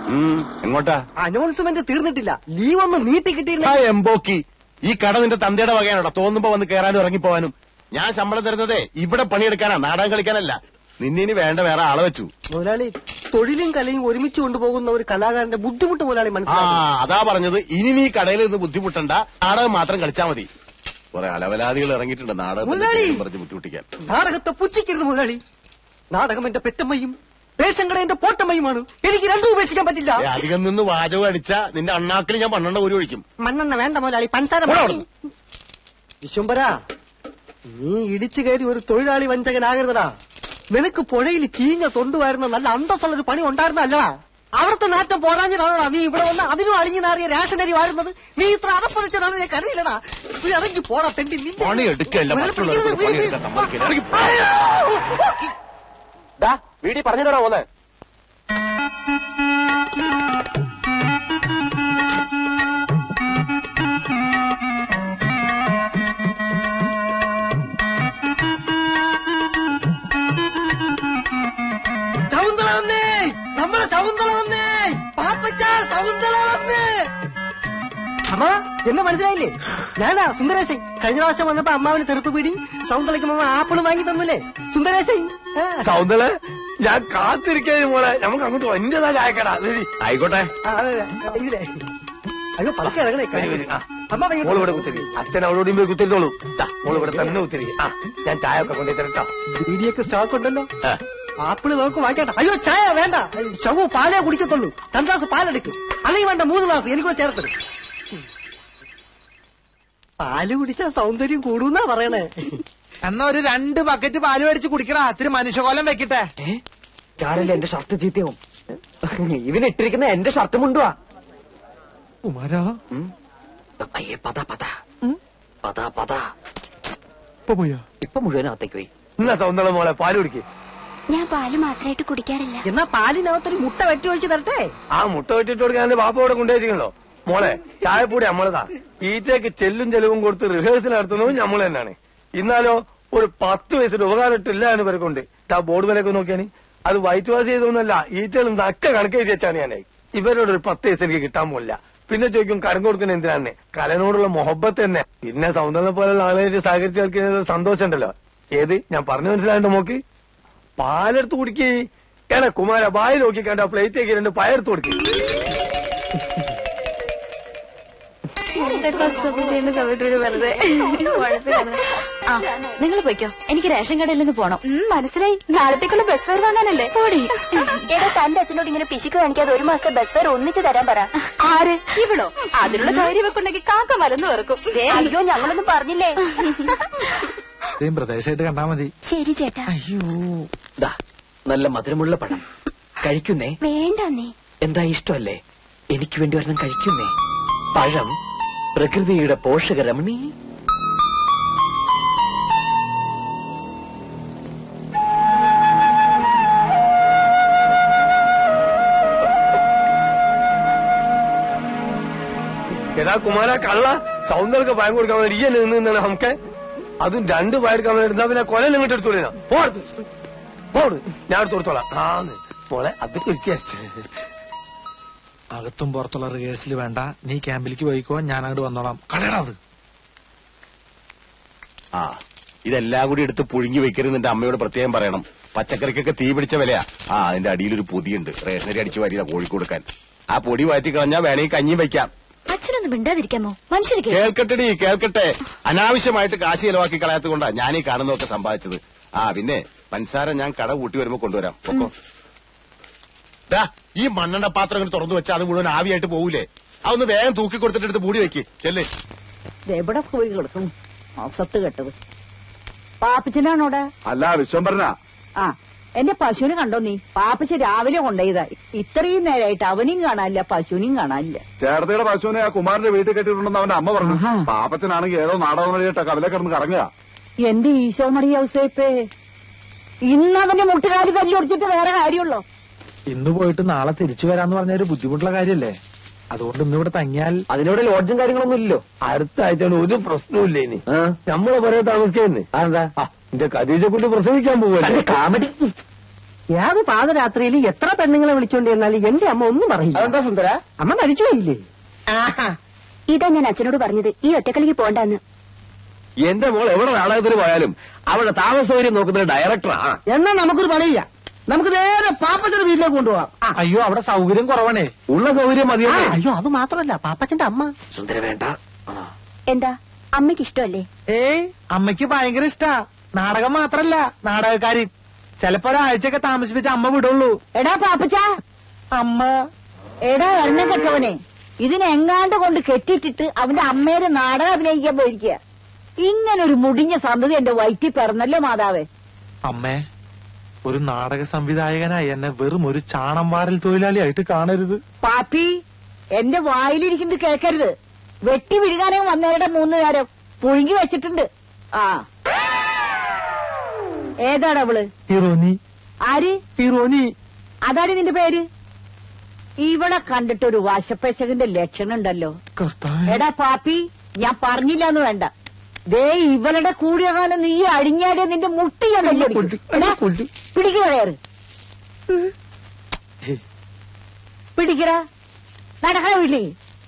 ഉം, എങ്ങോട്ടാ അനൗൺസ്മെന്റ് തീർന്നിട്ടില്ല ലീവ് ഒന്നും നീട്ടി കിട്ടിയില്ല ആ എംബോക്കി ഈ കട നിന്റെ തന്തയുടെ വകയാണോടാ തോന്നുമ്പോ വന്ന് കയറാനും ഇറങ്ങിപ്പോവാനും ഞാൻ ശമ്പളം തരുന്നതേ ഇവിടെ പണിയെടുക്കാനാ നാടകം കളിക്കാനല്ല നിന്നിനി വേണ്ട വേറെ ആളെ വെച്ചു മുതലാളി തൊഴിലും കലയും ഒരുമിച്ച് കൊണ്ടുപോകുന്ന ഒരു കലാകാരന്റെ ബുദ്ധിമുട്ട് മുതലാളി ആ മനസ്സിലാക്കി അതാ പറഞ്ഞത് ഇനി നീ കടയിൽ നിന്ന് ബുദ്ധിമുട്ടണ്ട നാടകം മാത്രം കളിച്ചാ മതി കുറെ അലവലാദികൾ ഇറങ്ങിയിട്ടുണ്ട് നാടകത്തിന്റെ മുതലാളി! പേരും പറഞ്ഞ് ബുദ്ധിമുട്ടിക്കാൻ നാടകത്തെ പുച്ഛിക്കരുത് മുതലാളി നാടകം എന്റെ പെറ്റമ്മയും റേഷൻ കട എന്റെ പോട്ടമ്മയുമാണ് എനിക്ക് രണ്ടും ഉപേക്ഷിക്കാൻ പറ്റില്ല ഏ, അധികം നിന്ന് വാചകം അടിച്ച നിന്റെ അണ്ണാക്കിൽ ഞാൻ പന്ത്രണ്ട് ഒരു ഒഴിക്കും മണ്ണെണ്ണ വേണ്ട മുതലാളി പഞ്ചാര പോടാ അവിടുന്ന്. വിശ്വംബര നീ ഇടിച്ചു കയറി ഒരു തൊഴിലാളി വഞ്ചകനാകരുതടാ നിനക്ക് പുഴയിൽ ചീഞ്ഞ തൊണ്ടുവായിരുന്ന നല്ല അന്തസ്സുള്ള ഒരു പണി ഉണ്ടായിരുന്നല്ലടാ അവിടുത്തെ നാറ്റം പോരാഞ്ഞതാണോടാ നീ ഇവിടെ വന്ന് അതിനും അളിഞ്ഞു നാറിയ റേഷനരി വാരുന്നത് നീ ഇത്ര അതപ്പതിച്ചതാണ് ഞാൻ കരുതില്ലടാ നീ ഇറങ്ങി പോടാ തെണ്ടി നിന്റെ- പണി എടുക്കല്ല വെറുതെ മറ്റുള്ളവർക്ക് പിടിക്കരുത്, പണിയെടുക്കാൻ സമ്മതിക്കില്ല ഇറങ്ങി പോ. അയ്യോ! വീടി പറഞ്ഞിട്ടാ പോന്നെ ശകുന്തള വന്നേ നമ്മളെ ശകുന്തള വന്നേ പാപ്പച്ച ശകുന്തള വന്നേ അമ്മ എന്നെ മനസ്സിലായില്ലേ ഞാനാ സുന്ദരേശൻ കഴിഞ്ഞ പ്രാവശ്യം വന്നപ്പോ അമ്മാവിന് തെറുപ്പ് പിടി സൗന്ദര്യക്ക് അമ്മ ആപ്പിള് വാങ്ങി തന്നില്ലേ സുന്ദരേശൻ ആ. സൗന്ദര്യ ഞാൻ കാത്തിരിക്കാനും മോളെ നമുക്ക് അങ്ങോട്ട് വന്റതാ ചായക്കടാ വരി. ആയിക്കോട്ടെ ആ, അതെ, അതെ, ഇതിലെ. അയ്യോ പതുക്കെ ഇറങ്ങണേ വരി, വരി. ആ. അമ്മ മോള് ഇങ്ങോട്ട് ഇവിടെ കുത്തിരി അച്ഛൻ അവളോടും പോയി കുത്തിരുത്തോളൂ ദാ, മോള് ഇവിടെ തന്നെ കുത്തിരി ആ ഞാൻ ചായ ഒക്കെ കൊണ്ടു തരട്ടോ ബീഡിയൊക്കെ സ്റ്റോക്ക് ഉണ്ടല്ലോ ആപ്പിള് നമുക്ക് വാങ്ങിക്കട്ടെ അയ്യോ ചായ വേണ്ട ശവു പാലേ കുടിക്കത്തുള്ളൂ രണ്ട് ഗ്ലാസ് പാലെടുക്കും അല്ലെങ്കിൽ വേണ്ട മൂന്ന് ഗ്ലാസ് എനിക്കൂടെ ചേർത്തത് പാല് കുടിച്ചാൽ സൗന്ദര്യം കൂടുന്നാ പറയണേ എന്നാ ഒരു രണ്ട് ബക്കറ്റ് പാല് മേടിച്ച് കുടിക്കടാ ഇത്തിരി മനുഷ്യകോലം വെക്കട്ടെ ചാരല്ലേ എന്റെ ഷർട്ട് ചീത്തയാവും ഇവനിട്ടിരിക്കുന്ന എന്റെ ഷർട്ട് മുണ്ടുവാ കുമാരാ അയ്യേ പത പത പത പത ഇപ്പൊ പോയാ ഇപ്പൊ മുഴുവനകത്തേക്ക് പോയി എന്നാ സൗന്ദര്യ മോളെ പാല് കുടിക്ക് ഞാൻ പാല് മാത്രമായിട്ട് കുടിക്കാറില്ല എന്നാ പാലിനകത്തൊരു മുട്ട വെട്ടി ഒഴിച്ച് തരട്ടെ ആ മുട്ട വെച്ചിട്ട് കൊടുക്കാൻ എന്റെ ബാപ്പ ഇവിടെ കൊണ്ടുവച്ചിട്ടുണ്ടോ മോളെ ചായപ്പൂടി നമ്മളതാ ഈറ്റയ്ക്ക് ചെല്ലും ചെലവും കൊടുത്ത് റിഹേഴ്സൽ നടത്തുന്നതും നമ്മൾ തന്നെയാണ് ഇന്നാലോ ഒരു പത്ത് വയസ്സിന്റെ ഉപകാരം ഇട്ടില്ല എന്ന് പേർക്കുണ്ട് ആ ബോർഡ് വിലയൊക്കെ നോക്കിയാണ് അത് വൈറ്റ് വാഷ് ചെയ്തൊന്നുമല്ല ഈറ്റകൾ നക്ക കണക്ക് എഴുതി വെച്ചാണ് ഞാൻ ഇവരോട് ഒരു പത്ത് വയസ്സ് എനിക്ക് കിട്ടാൻ പോലില്ല പിന്നെ ചോദിക്കും കരം കൊടുക്കുന്ന എന്തിനാണ് കലനോടുള്ള മൊഹബത്ത് തന്നെ പിന്നെ സൗന്ദര്യം പോലുള്ള ആളുകളായിട്ട് സഹകരിച്ച് കളിക്കുന്ന സന്തോഷം ഉണ്ടല്ലോ ഏത് ഞാൻ പറഞ്ഞു മനസ്സിലായിട്ട് നോക്ക് പാലെടുത്ത് കുടിക്കേ ഏടാ കുമാര ബായി നോക്കി കണ്ട പ്ലേറ്റേക്ക് രണ്ട് പയർത്ത് കൊടുക്കേ ആ നിങ്ങൾ പോയിക്കോ എനിക്ക് റേഷൻ കടയിൽ നിന്ന് പോണം മനസ്സിലായി നാളത്തേക്കുള്ള ബസ് ഫെയർ വാങ്ങാനല്ലേ പോടി എടാ തന്റെ അച്ഛനോട് ഇങ്ങനെ പിശുക്ക് കാണിക്കാതെ ഒരു മാസത്തെ ബസ് ഫെയർ ഒന്നിച്ച് തരാൻ പറ ആര് ഇവളോ അതിനുള്ള ധൈര്യം വെക്കുണ്ടെങ്കിൽ കാക്ക മലന്ന് വെറുക്കും അയ്യോ ഞങ്ങളൊന്നും പറഞ്ഞില്ലേ ഇത്രയും പ്രദേശമായിട്ട് കണ്ടാ മതി ശരി ചേട്ടാ അയ്യോ ദാ നല്ല മധുരമുള്ള പഴം കഴിക്കുന്നേ വേണ്ട നീ എന്താ ഇഷ്ടമല്ലേ എനിക്ക് വേണ്ടി ഒരെണ്ണം കഴിക്കുന്നേ പഴം പ്രകൃതിയുടെ പോഷകരമണി എടാ കുമാര കള്ള സൗന്ദര്യ ഭയം കൊടുക്കാൻ വേണ്ടി ഈ നിന്ന് നിന്നാണ് നമുക്ക് അതും രണ്ട് പയർക്കാൻ വേണ്ടി എന്നാ പിന്നെ കൊല ഇങ്ങോട്ട് എടുത്തോളിനാ പോടുത്ത് പോട് ഞാൻ എടുത്ത് കൊടുത്തോളാം ആന്ന് മോളെ അത് കുറിച്ച് അകത്തും പുറത്തുള്ള റിഹേഴ്സൽ വേണ്ട നീ ക്യാമ്പിലേക്ക് പോയിക്കോ ഞാൻ അങ്ങോട്ട് വന്നോളാം കളയടാ അത് ആ ഇതെല്ലാം കൂടി എടുത്ത് പുഴുങ്ങി വെക്കരുത് നിന്റെ അമ്മയോട് പ്രത്യേകം പറയണം പച്ചക്കറിക്കൊക്കെ തീ പിടിച്ച വിലയാ ആ അതിന്റെ അടിയിലൊരു പൊതിയുണ്ട് റേഷനരി അടിച്ചു വാരിയതാ കോഴിക്ക് കൊടുക്കാൻ ആ പൊടി മാറ്റി കളഞ്ഞാ വേണമെങ്കിൽ കഞ്ഞിയും വെക്കാം അച്ഛനൊന്നും മിണ്ടാതിരിക്കാമോ മനുഷ്യർക്ക് കേൾക്കട്ടെടി കേൾക്കട്ടെ അനാവശ്യമായിട്ട് കാശ് ചെലവാക്കി കളയാത്തത് കൊണ്ടാ ഞാൻ ഈ കാണുന്നതൊക്കെ സമ്പാദിച്ചത് ആ പിന്നെ പഞ്ചസാര ഞാൻ കട കൂട്ടി വരുമ്പോ കൊണ്ടുവരാം പൊക്കോ ദാ, ഈ മണ്ണെണ്ണ പാത്രം ഇങ്ങനെ തുറന്നു വെച്ചാൽ അത് മുഴുവൻ ആവിയായിട്ട് പോകൂലേ അതൊന്ന് വേഗം തൂക്കി കൊടുത്തിട്ട് എടുത്ത് മൂടി വെക്ക് ചെല്ലേ എവിടെ പോയി കിടക്കും അസത്ത് കെട്ടത് പാപ്പച്ചനാണോടെ അല്ല വിശ്വംഭരനാ ആ എന്റെ പശുവിനെ കണ്ടോ നീ പാപ്പച്ച രാവിലെ കൊണ്ടുപോയതാ ഇത്രയും നേരമായിട്ട് അവനെയും കാണാനില്ല പശുവിനെയും കാണാനില്ല ചേർത്തയുടെ പശുവിനെ ആ കുമാരന്റെ വീട്ടിൽ കെട്ടിയിട്ടുണ്ടെന്ന് അവന്റെ അമ്മ പറഞ്ഞു ആഹാ. പാപ്പച്ചനാണെങ്കിൽ ഏതോ നാടകം വഴിയിട്ട് കവലെ കിടന്ന് കറങ്ങുക എന്റെ ഈശോ മറിയ ഔസേപ്പേ ഇന്നവന്റെ മുട്ടുകാലി തല്ലി ഒടിച്ചിട്ട് വേറെ കാര്യമുള്ളോ ഇന്ന് പോയിട്ട് നാളെ തിരിച്ചു വരാന്ന് പറഞ്ഞ ഒരു ബുദ്ധിമുട്ടുള്ള കാര്യല്ലേ അതുകൊണ്ട് ഇന്ന് ഇവിടെ തങ്ങിയാൽ അതിനോട് ലോഡ്ജും കാര്യങ്ങളൊന്നും ഇല്ലല്ലോ അടുത്ത ആഴ്ച ഒരു പ്രശ്നമില്ല ഇനി ആ, നമ്മളെ പറയാൻ താമസിക്കുന്നേ അതെന്താ ആ എന്റെ കദീജ കുട്ടി പ്രസവിക്കാൻ പോവല്ലേ കാമഡി ഏത് പാതരാത്രിയിൽ എത്ര പെണ്ണുങ്ങളെ വിളിച്ചോണ്ട് ചെന്നാലും എന്റെ അമ്മ ഒന്നും പറയില്ല അതെന്താ സുന്ദര അമ്മ മരിച്ചു പോയില്ലേ ഇതാ ഞാൻ അച്ഛനോട് പറഞ്ഞത് ഈ ഒറ്റക്കളിക്ക് പോണ്ടെന്ന് എന്റെ മോൾ എവിടെ നാടകത്തിന് പോയാലും അവിടെ താമസ സൗകര്യം നോക്കുന്ന ഡയറക്ടറാ എന്നാ നമുക്കൊരു പണിയില്ല നമുക്ക് നേരെ പാപ്പച്ചന്റെ വീട്ടിലേക്ക് കൊണ്ടുപോകാം ആ, അയ്യോ അവിടെ സൗകര്യം കുറവാണേ ഉള്ള സൗകര്യം ആ, മതിയല്ലേ അയ്യോ അത് മാത്രമല്ല പാപ്പച്ചന്റെ അമ്മ സുന്ദര വേണ്ട ആ. എന്താ അമ്മയ്ക്ക് ഇഷ്ടമല്ലേ ഏയ് അമ്മയ്ക്ക് ഭയങ്കര ഇഷ്ടാ നാടകം മാത്രല്ല നാടകക്കാരി ചിലപ്പോ ഒരാഴ്ചയൊക്കെ താമസിപ്പിച്ച അമ്മ വിടുള്ളൂ എടാ പാപ്പച്ച അമ്മ എടാ എണ്ണം കെട്ടവനെ ഇതിനെങ്ങാണ്ട് കൊണ്ട് കെട്ടിട്ടിട്ട് അവന്റെ അമ്മേരെ നാടകം അഭിനയിക്കാൻ പോയിരിക്കുക ഇങ്ങനൊരു മുടിഞ്ഞ സന്തതി എന്റെ വയറ്റിൽ പിറന്നല്ലേ മാതാവേ അമ്മേ ഒരു നാടക സംവിധായകനായി എന്നെ വെറും ഒരു ചാണം വാരൽ തൊഴിലാളിയായിട്ട് കാണരുത് പാപ്പി എന്റെ വായിലിരിക്കുന്നത് കേൾക്കരുത് വെട്ടി വിഴുകാനേ വന്നവരുടെ മൂന്ന് നേരം പുഴുങ്ങി വെച്ചിട്ടുണ്ട് ആ ഏതാണ് അവള് ഹീറോനി ആര് ഹീറോനി അതാണ് നിന്റെ പേര് ഇവളെ കണ്ടിട്ട് ഒരു വാശപ്പശകന്റെ ലക്ഷണം ഉണ്ടല്ലോ കർത്താവേ എടാ പാപ്പി ഞാൻ പറഞ്ഞില്ല എന്ന് വേണ്ട ദേ ഇവളുടെ കൂടിയ കാലം നീ അഴിഞ്ഞാടിയ നിന്റെ മുട്ടി ഞാൻ പിടിക്കറേറ് പിടിക്കട നടക്കണ വീട്ടിൽ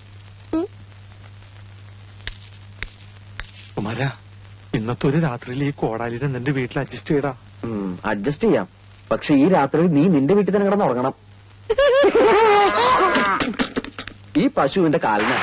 കുമാര ഇന്നത്തെ ഒരു രാത്രിയിൽ ഈ കോടാലിനെ നിന്റെ വീട്ടിൽ അഡ്ജസ്റ്റ് ചെയ്യടാ അഡ്ജസ്റ്റ് ചെയ്യാം പക്ഷെ ഈ രാത്രി നീ നിന്റെ വീട്ടിൽ തന്നെ കിടന്ന് ഉറങ്ങണം ഈ പശുവിന്റെ കാലിന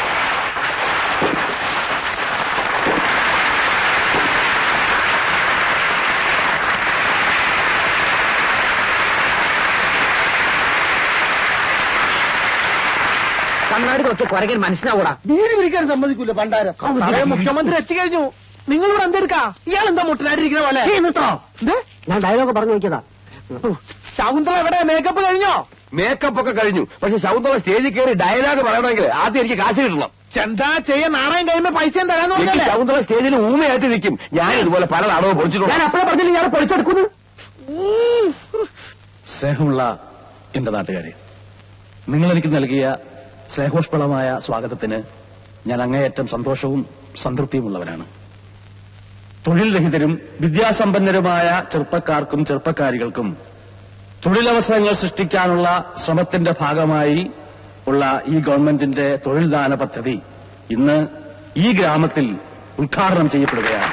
കണ്ണാടി നോക്കി പുറകെ മനുഷ്യനാവൂടാ വീട് വിളിക്കാൻ സമ്മതിക്കൂല പണ്ടാരം നാളെ മുഖ്യമന്ത്രി എത്തിക്കഴിഞ്ഞു നിങ്ങൾ ഇവിടെ എന്തെടുക്കാ ഇയാൾ എന്താ മുട്ടിനായിട്ടിരിക്കുന്ന പോലെ ഛീ, നിർത്തോ ഞാൻ ഡയലോഗ് പറഞ്ഞു നോക്കിയതാ ശകുന്തള എവിടെ മേക്കപ്പ് കഴിഞ്ഞോ മേക്കപ്പ് ഒക്കെ കഴിഞ്ഞു പക്ഷെ ശൗന്ദര്യ സ്റ്റേജിൽ കയറി ഡയലോഗ് പറയണമെങ്കിൽ ആദ്യം എനിക്ക് കാശ് കിട്ടണം ചെന്താ ചെയ്യാൻ നാണയം കഴിയുമ്പോ പൈസയും തരാന്ന് എനിക്ക് പറഞ്ഞല്ലേ ശൗന്ദര്യ സ്റ്റേജിൽ ഊമയായിട്ട് നിൽക്കും ഞാൻ ഇതുപോലെ പല നാടകവും പൊളിച്ചിട്ടുണ്ട് ഞാൻ അപ്പഴേ പറഞ്ഞില്ല ഞാൻ പൊളിച്ചെടുക്കുന്നു സ്നേഹമുള്ള എന്റെ നാട്ടുകാരെ നിങ്ങൾ എനിക്ക് നൽകിയ സ്നേഹോഷ്പളമായ സ്വാഗതത്തിന് ഞാൻ അങ്ങേയറ്റം സന്തോഷവും സംതൃപ്തിയുമുള്ളവനാണ് തൊഴിൽ രഹിതരും വിദ്യാസമ്പന്നരുമായ ചെറുപ്പക്കാർക്കും ചെറുപ്പക്കാരികൾക്കും തൊഴിലവസരങ്ങൾ സൃഷ്ടിക്കാനുള്ള ശ്രമത്തിന്റെ ഭാഗമായി ഉള്ള ഈ ഗവൺമെന്റിന്റെ തൊഴിൽദാന പദ്ധതി ഇന്ന് ഈ ഗ്രാമത്തിൽ ഉദ്ഘാടനം ചെയ്യപ്പെടുകയാണ്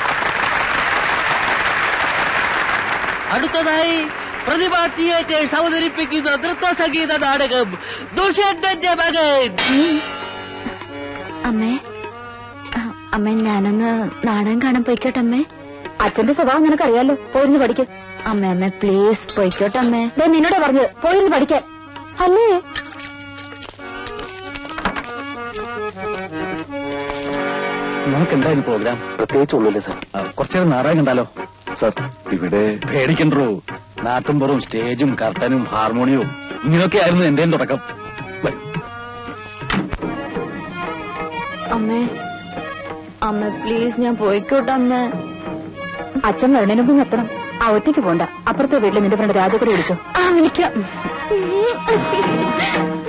അടുത്തതായി പ്രതിഭാ തിയേറ്റേഴ്സ് അവതരിപ്പിക്കുന്ന നൃത്ത സംഗീത നാടകം ദുഷ്യന്റെ മകൻ അമ്മേ ആ, അമ്മേ ഞാനൊന്ന് നാടകം കാണാൻ പോയിക്കോട്ടെ അമ്മേ അച്ഛന്റെ സ്വഭാവം നിനക്കറിയാലോ പോയിരുന്നു പഠിക്കും അമ്മേ അമ്മേ പ്ലീസ് പോയിക്കോട്ടെ അമ്മേ ദേ നിന്നോടാ പറഞ്ഞത് പോയിരുന്നു പഠിക്കാൻ അല്ലേ നമുക്ക് എന്തായാലും പ്രോഗ്രാം പ്രത്യേകിച്ച് ഒന്നുമില്ല സാർ കുറച്ചേരം നാടകം കണ്ടാലോ സർ ഇവിടെ പേടിക്കണ്ടോ നാട്ടുംപുറവും സ്റ്റേജും കർട്ടനും ഹാർമോണിയവും ഇങ്ങനെയൊക്കെയായിരുന്നു എന്റെയും തുടക്കം വരൂ. അമ്മേ അമ്മ പ്ലീസ് ഞാൻ പോയിക്കോട്ടെ അമ്മേ അച്ഛൻ വരണേന് മുമ്പ് നിർത്തണം ആ ഒറ്റയ്ക്ക് പോണ്ട അപ്പുറത്തെ വീട്ടിൽ നിന്റെ ഫ്രണ്ട് രാജകുടി വിളിച്ചോ ആ വിളിക്കാം